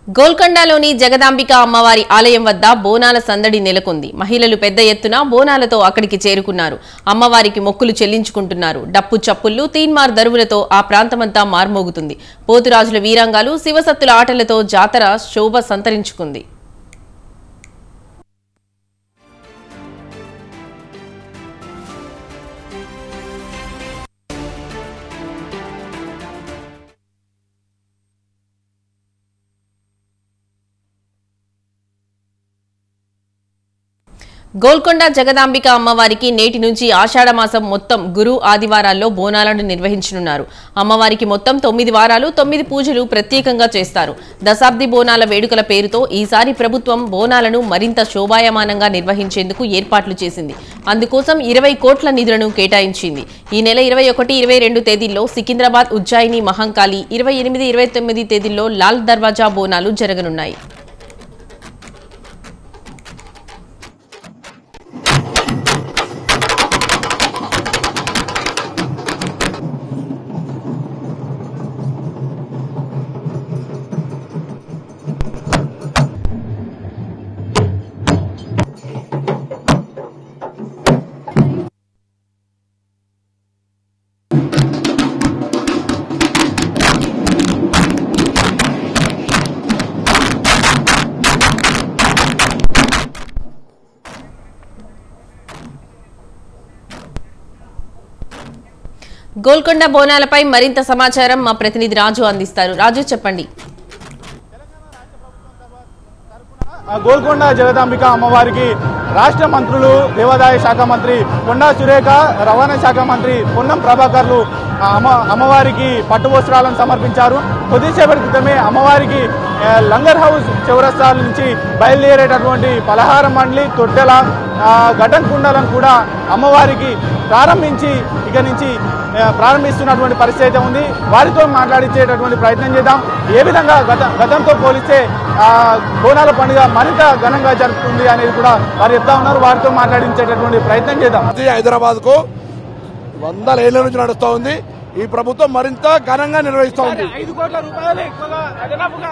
గోల్కొండలోని జగదాంబిక అమ్మవారి ఆలయం వద్ద బోనాల సందడి నెలకొంది మహిళలు పెద్ద ఎత్తున బోనాలతో అక్కడికి చేరుకున్నారు అమ్మవారికి మొక్కులు చెల్లించుకుంటున్నారు డప్పు చప్పుళ్లు తీన్మార్ దరువులతో ఆ ప్రాంతమంతా మార్మోగుతుంది పోతురాజుల వీరాంగాలు శివసత్తుల ఆటలతో జాతర శోభ సంతరించుకుంది గోల్కొండ జగదాంబిక అమ్మవారికి నేటి నుంచి ఆషాఢమాసం మొత్తం గురు ఆదివారాల్లో బోనాలను నిర్వహించనున్నారు అమ్మవారికి మొత్తం తొమ్మిది వారాలు తొమ్మిది పూజలు ప్రత్యేకంగా చేస్తారు దశాబ్ది బోనాల వేడుకల పేరుతో ఈసారి ప్రభుత్వం బోనాలను మరింత శోభాయమానంగా నిర్వహించేందుకు ఏర్పాట్లు చేసింది అందుకోసం ఇరవై కోట్ల నిధులను కేటాయించింది ఈ నెల ఇరవై ఒకటి ఇరవై రెండు తేదీల్లో సికింద్రాబాద్ ఉజ్జాయిని మహంకాళి ఇరవై ఎనిమిది ఇరవై తొమ్మిది తేదీల్లో లాల్ దర్వాజా బోనాలు జరగనున్నాయి గోల్కొండ బోనాలపై మరింత సమాచారం మా ప్రతినిధి రాజు అందిస్తారు రాజు చెప్పండి ఆ గోల్కొండ జగదాంబిక అమ్మవారికి రాష్ట్ర మంత్రులు దేవాదాయ శాఖ మంత్రి కొండా సురేఖ రవాణా శాఖ మంత్రి పొన్నం ప్రభాకర్లు ఆ అమ్మ అమ్మవారికి పట్టు వస్త్రాలను సమర్పించారు కొద్దిసేపటి క్రితమే అమ్మవారికి ఆ, లంగర్ హౌస్ చౌరస్తాల నుంచి బయలుదేరేటటువంటి పలహార మండలి తొట్టెల ఆ, ఘటన్ కుండలను కూడా అమ్మవారికి ప్రారంభించి ఇక నుంచి ఆ, ప్రారంభిస్తున్నటువంటి పరిస్థితి అయితే ఉంది వారితో మాట్లాడించేటటువంటి ప్రయత్నం చేద్దాం ఏ విధంగా గత గతంతో పోలిస్తే ఆ, బోనాల పండుగ మరింత ఘనంగా జరుగుతుంది అనేది కూడా వారు చెప్తా ఉన్నారు వారితో మాట్లాడించేటటువంటి ప్రయత్నం చేద్దాం ఇది హైదరాబాద్ కు వందల ఏళ్ల నుంచి నడుస్తా ఉంది ఈ ప్రభుత్వం మరింత ఘనంగా నిర్వహిస్తూ ఉంది ఐదు కోట్ల రూపాయలు ఎక్కువగా అదనపుగా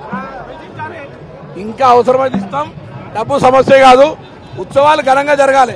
ఇంకా అవసరమైతే ఇస్తాం డబ్బు సమస్య కాదు ఉత్సవాలు ఘనంగా జరగాలి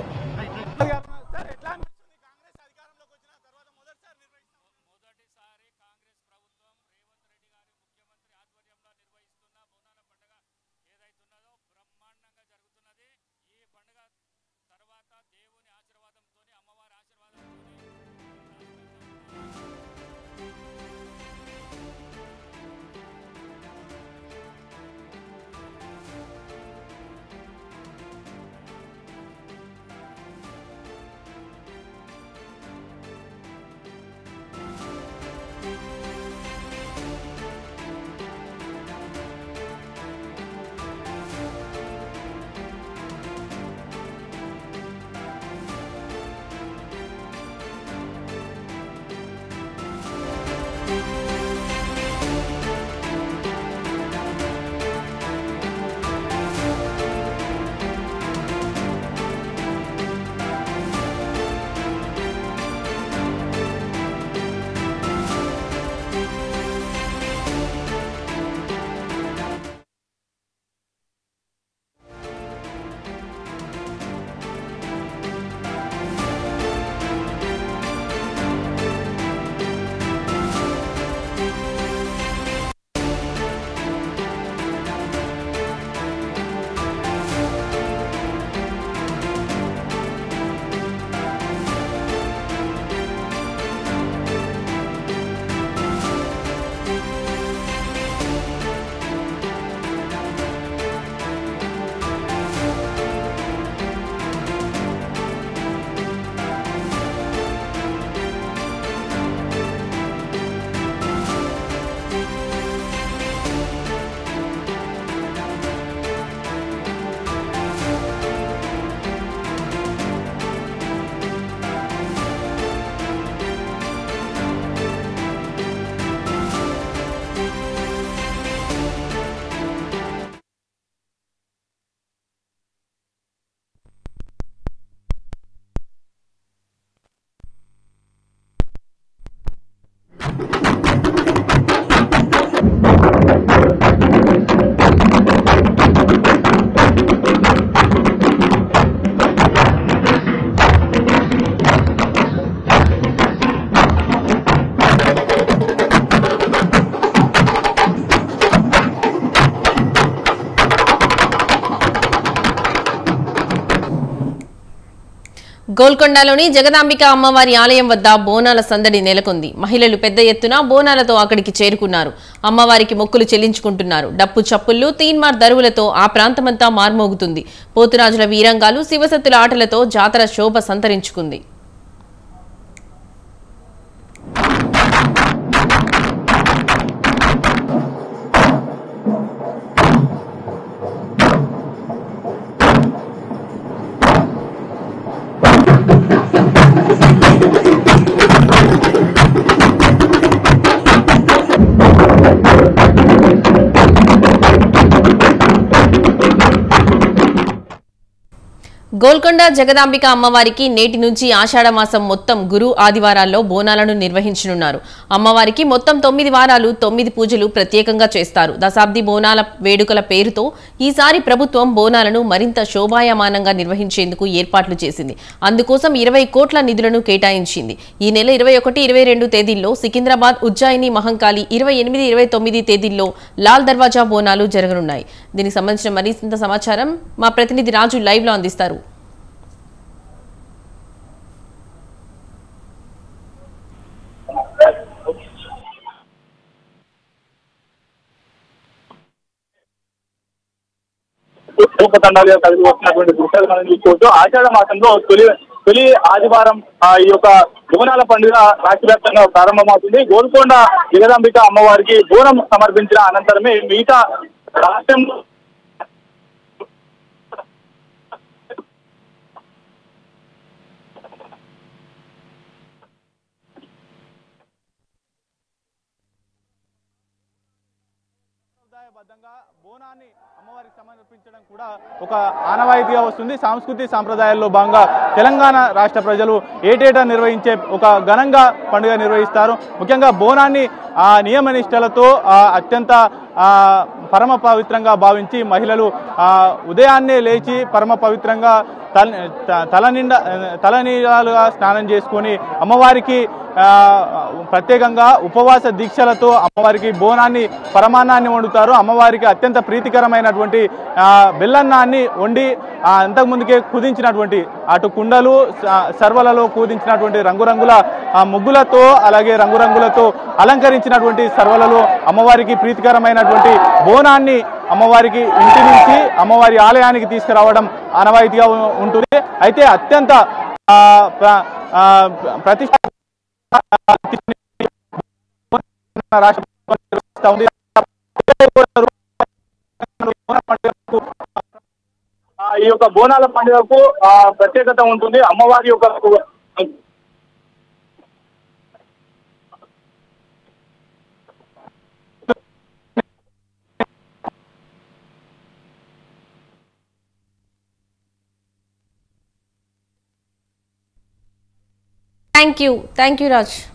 గోల్కొండలోని జగదాంబిక అమ్మవారి ఆలయం వద్ద బోనాల సందడి నెలకొంది మహిళలు పెద్ద ఎత్తున బోనాలతో అక్కడికి చేరుకున్నారు అమ్మవారికి మొక్కులు చెల్లించుకుంటున్నారు డప్పు చప్పుళ్లు తీన్మార్ దరువులతో ఆ ప్రాంతమంతా మార్మోగుతుంది పోతురాజుల వీరంగాలు శివసత్తుల ఆటలతో జాతర శోభ సంతరించుకుంది గోల్కొండ జగదాంబిక అమ్మవారికి నేటి నుంచి ఆషాఢ మాసం మొత్తం గురు ఆదివారాల్లో బోనాలను నిర్వహించనున్నారు అమ్మవారికి మొత్తం తొమ్మిది వారాలు తొమ్మిది పూజలు ప్రత్యేకంగా చేస్తారు దశాబ్ది బోనాల వేడుకల పేరుతో ఈసారి ప్రభుత్వం బోనాలను మరింత శోభాయమానంగా నిర్వహించేందుకు ఏర్పాట్లు చేసింది అందుకోసం ఇరవై కోట్ల నిధులను కేటాయించింది ఈ నెల ఇరవై ఒకటి ఇరవై రెండు తేదీల్లో సికింద్రాబాద్ ఉజ్జాయిని మహంకాళి ఇరవై ఎనిమిది ఇరవై తొమ్మిది తేదీల్లో లాల్ దర్వాజా బోనాలు జరగనున్నాయి దీనికి సంబంధించిన మరింత సమాచారం మా ప్రతినిధి రాజు లైవ్ లో అందిస్తారు తండాలుగా కలిసి వస్తున్నటువంటి దృశ్యాలు మనం చూసుకోవచ్చు ఆషాఢ మాసంలో తొలి తొలి ఆదివారం ఆ, ఈ యొక్క బోనాల పండుగ రాష్ట్ర వ్యాప్తంగా ప్రారంభమవుతుంది గోల్కొండ జగదాంబిక అమ్మవారికి బోనం సమర్పించిన అనంతరమే మిగతా రాష్ట్రంలో సాంప్రదాయబద్ధంగా బోనాన్ని అమ్మవారికి సమర్పించడం కూడా ఒక ఆనవాయితీగా వస్తుంది సాంస్కృతిక సాంప్రదాయాల్లో భాగంగా తెలంగాణ రాష్ట్ర ప్రజలు ఏటేటా నిర్వహించే ఒక ఘనంగా పండుగ నిర్వహిస్తారు ముఖ్యంగా బోనాన్ని ఆ నియమ నిష్టలతో ఆ, అత్యంత ఆ, పరమ పవిత్రంగా భావించి మహిళలు ఆ, ఉదయాన్నే లేచి పరమ పవిత్రంగా తల త- తల నిండా తల నీళ్ళాలుగా స్నానం చేసుకొని అమ్మవారికి ఆ, ప్రత్యేకంగా ఉపవాస దీక్షలతో అమ్మవారికి బోనాన్ని పరమాన్నాన్ని వండుతారు అమ్మవారికి అత్యంత ప్రీతికరమైనటువంటి ఆ, బెల్లన్నాన్ని వండి ఆ, అంతకుముందుకే కుదించినటువంటి అటు కుండలు స- సర్వలలో కుదించినటువంటి రంగురంగుల ఆ, ముగ్గులతో అలాగే రంగురంగులతో అలంకరించినటువంటి సర్వలలో అమ్మవారికి ప్రీతికరమైనటువంటి బోనాన్ని అమ్మవారికి ఇంటి నుంచి అమ్మవారి ఆలయానికి తీసుకురావడం ఆనవాయితీగా ఉ- ఉంటుంది అయితే అత్యంత ఆ, ప్ర- ఆ, ప్రతిష్ట రాష్ట్ర ప్రభుత్వం నిర్వహిస్తా ఉంది. ఆ, ఈ యొక్క బోనాల పండుగకు ఆ, ప్రత్యేకత ఉంటుంది అమ్మవారి యొక్క thank you thank you Raj